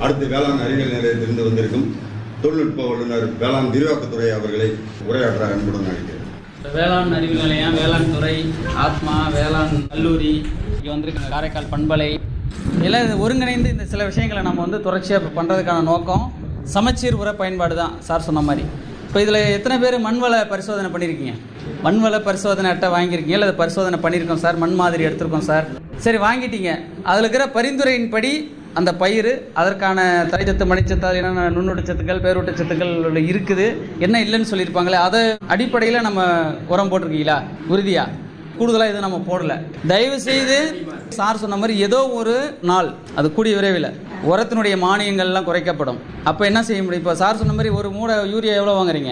அடுத்து வேளாண் அறிவியல் நிலையத்திலிருந்து வந்திருக்கும் தொழில்நுட்ப வல்லுநர் வேளாண் விரிவாக்கத்துறை அவர்களை உரையாற்ற அன்புடன் அழைக்கிறேன் வேளாண் அறிவியல் நிலையம் வேளாண் துறை ஆத்மா வேளாண் கல்லூரி இங்கே வந்திருக்க காரைக்கால் பண்பலை எல்லாம் இது ஒருங்கிணைந்து இந்த சில விஷயங்களை நம்ம வந்து தொடர்ச்சியாக பண்ணுறதுக்கான நோக்கம் சமச்சீர் உர பயன்பாடு தான் சார் சொன்ன மாதிரி இப்போ இதில் எத்தனை பேர் மண்வள பரிசோதனை பண்ணியிருக்கீங்க மண்வள பரிசோதனை அட்டை வாங்கியிருக்கீங்க இல்லை பரிசோதனை பண்ணியிருக்கோம் சார் மண் மாதிரி எடுத்திருக்கோம் சார் சரி வாங்கிட்டீங்க அதில் இருக்கிற பரிந்துரையின்படி அந்த பயிர் அதற்கான தழைச்சத்து மணிச்சத்து அது என்னென்ன நுண்ணூட்டச்சத்துக்கள் பேரூட்டச்சத்துக்கள் இருக்குது என்ன இல்லைன்னு சொல்லியிருப்பாங்களே அதை அடிப்படையில் நம்ம உரம் போட்டிருக்கீங்களா உறுதியா கூடுதலாக எதுவும் நம்ம போடல தயவு செய்து சார் சொன்ன மாதிரி ஏதோ ஒரு நாள் அது கூடிய விரைவில் உரத்தினுடைய மானியங்கள்லாம் குறைக்கப்படும் அப்போ என்ன செய்ய முடியும் இப்போ சார் சொன்ன மாதிரி ஒரு மூடை யூரியா எவ்வளோ வாங்குறீங்க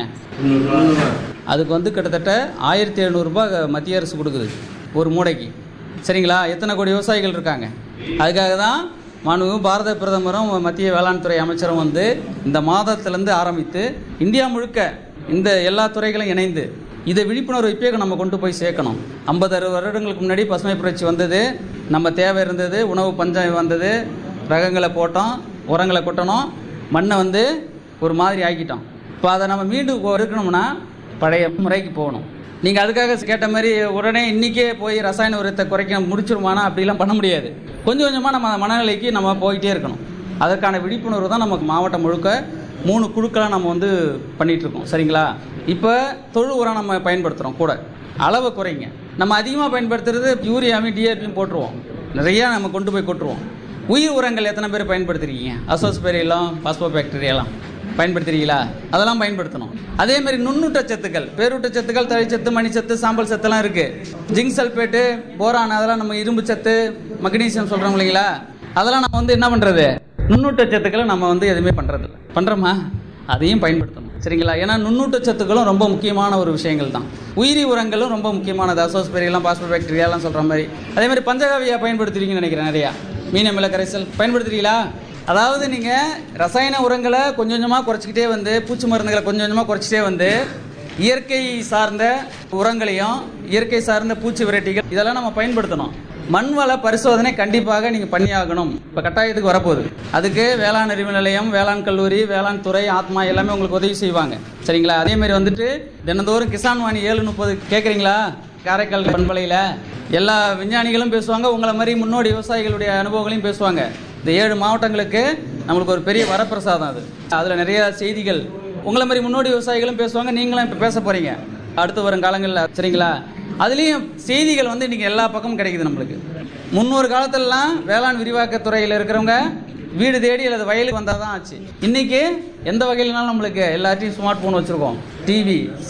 அதுக்கு வந்து கிட்டத்தட்ட ஆயிரத்தி எழுநூறுபா மத்திய அரசு கொடுக்குது ஒரு மூடைக்கு சரிங்களா எத்தனை கோடி விவசாயிகள் இருக்காங்க அதுக்காக தான் மனு பாரத பிரதமரும் மத்திய வேளாண் துறை அமைச்சரும் வந்து இந்த மாதத்திலேருந்து ஆரம்பித்து இந்தியா முழுக்க இந்த எல்லா துறைகளும் இணைந்து இதை விழிப்புணர்வு இப்பயே நம்ம கொண்டு போய் சேர்க்கணும் ஐம்பது அறுபது வருடங்களுக்கு முன்னாடி பசுமை புரட்சி வந்தது நம்ம தேவை இருந்தது உணவு பஞ்சம் வந்தது ரகங்களை போட்டோம் உரங்களை கொட்டணும் மண்ணை வந்து ஒரு மாதிரி ஆக்கிட்டோம் இப்போ அதை நம்ம மீண்டும் இருக்கணும்னா பழைய முறைக்கு போகணும் நீங்கள் அதுக்காக கேட்ட மாதிரி உடனே இன்றைக்கே போய் ரசாயன உரத்தை குறைக்க முடிச்சிருமானா அப்படிலாம் பண்ண முடியாது கொஞ்சம் கொஞ்சமாக நம்ம மனநிலைக்கு நம்ம போயிட்டே இருக்கணும் அதற்கான விழிப்புணர்வு தான் நமக்கு மாவட்டம் முழுக்க மூணு குழுக்களாக நம்ம வந்து பண்ணிகிட்டு இருக்கோம் சரிங்களா இப்போ தொழு உரம் நம்ம பயன்படுத்துகிறோம் கூட அளவை குறைங்க நம்ம அதிகமாக பயன்படுத்துறது யூரியாவையும் டிஏபியும் போட்டுருவோம் நிறையா நம்ம கொண்டு போய் கொட்டுருவோம் உயிர் உரங்கள் எத்தனை பேர் பயன்படுத்துறீங்க அசோஸ்பெரியெல்லாம் பாஸ்போபாக்டீரியாலாம் பயன்படுத்துறீங்களா அதெல்லாம் பயன்படுத்தணும் அதே மாதிரி நுண்ணூட்டச்சத்துக்கள் பேரூட்டச்சத்துக்கள் தழைச்சத்து மணிச்சத்து சாம்பல் சத்துலாம் இருக்குது ஜிங்க் சல்பேட்டு போரான் அதெல்லாம் நம்ம இரும்பு சத்து மக்னீசியம் சொல்கிறோம் இல்லைங்களா அதெல்லாம் நம்ம வந்து என்ன பண்ணுறது நுண்ணூட்டச்சத்துக்களை நம்ம வந்து எதுவுமே பண்ணுறது இல்லை பண்ணுறோமா அதையும் பயன்படுத்தணும் சரிங்களா ஏன்னா நுண்ணூட்டச்சத்துக்களும் ரொம்ப முக்கியமான ஒரு விஷயங்கள் தான் உயிரி உரங்களும் ரொம்ப முக்கியமானது அசோஸ்பெரியெல்லாம் பாஸ்போபாக்டீரியாலாம் சொல்கிற மாதிரி அதே மாதிரி பஞ்சகாவியா பயன்படுத்துவீங்கன்னு நினைக்கிறேன் நிறையா மீனமில கரைசல் பயன்படுத்துறீங்களா அதாவது நீங்கள் ரசாயன உரங்களை கொஞ்சம் கொஞ்சமாக குறைச்சிக்கிட்டே வந்து பூச்சி மருந்துகளை கொஞ்சம் கொஞ்சமாக குறைச்சிட்டே வந்து இயற்கை சார்ந்த உரங்களையும் இயற்கை சார்ந்த பூச்சி விரட்டிகள் இதெல்லாம் நம்ம பயன்படுத்தணும் மண்வள பரிசோதனை கண்டிப்பாக நீங்கள் பண்ணியாகணும் இப்போ கட்டாயத்துக்கு வரப்போகுது அதுக்கு வேளாண் அறிவு நிலையம் வேளாண் கல்லூரி வேளாண் துறை ஆத்மா எல்லாமே உங்களுக்கு உதவி செய்வாங்க சரிங்களா அதே மாதிரி வந்துட்டு தினந்தோறும் கிசான் வாணி ஏழு முப்பது கேட்குறீங்களா காரைக்கால் பண்பலையில் எல்லா விஞ்ஞானிகளும் பேசுவாங்க உங்களை மாதிரி முன்னோடி விவசாயிகளுடைய அனுபவங்களையும் பேசுவாங்க இந்த ஏழு மாவட்டங்களுக்கு நம்மளுக்கு ஒரு பெரிய வரப்பிரசாதம் அது அதில் நிறைய செய்திகள் உங்களை மாதிரி முன்னோடி விவசாயிகளும் பேசுவாங்க நீங்களும் இப்போ பேச போகிறீங்க அடுத்து வரும் காலங்களில் சரிங்களா அதுலேயும் செய்திகள் வந்து இன்றைக்கி எல்லா பக்கமும் கிடைக்குது நம்மளுக்கு முன்னொரு காலத்திலலாம் வேளாண் விரிவாக்கத் துறையில் இருக்கிறவங்க வீடு தேடி அல்லது வயலுக்கு வந்தால் தான் ஆச்சு இன்றைக்கி எந்த வகையிலனாலும் நம்மளுக்கு எல்லாத்தையும் ஸ்மார்ட் ஃபோன் வச்சுருக்கோம் டிவி